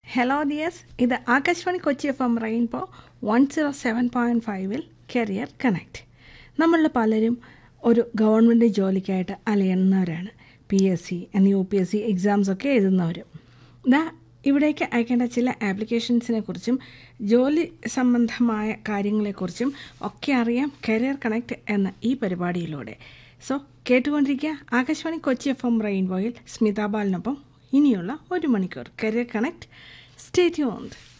hello dears ഇത് Akashvani Kochi F M Rainbow one zero seven point ഫൈവിൽ career connect നമ്മളിൽ പലരും ഒരു ഗവൺമെൻറ് ജോലിക്കായിട്ട് അലയുന്നവരാണ് P S C U P S C exams ഒക്കെ എഴുതുന്നവർ ദാ ഇവിടേക്ക് അയക്കേണ്ട ചില ആപ്ലിക്കേഷൻസിനെ കുറിച്ചും ജോലി സംബന്ധമായ കാര്യങ്ങളെക്കുറിച്ചും ഒക്കെ അറിയാം കരിയർ കണക്ട് എന്ന ഈ പരിപാടിയിലൂടെ സോ കേട്ടുകൊണ്ടിരിക്കുക ആകാശവാണി കൊച്ചി എഫ് എം റെയിൻബോയിൽ സ്മിത ബാലിനൊപ്പം ഇനിയുള്ള ഒരു മണിക്കൂർ കരിയർ കണക്ട് സ്റ്റേ ട്യൂൺഡ്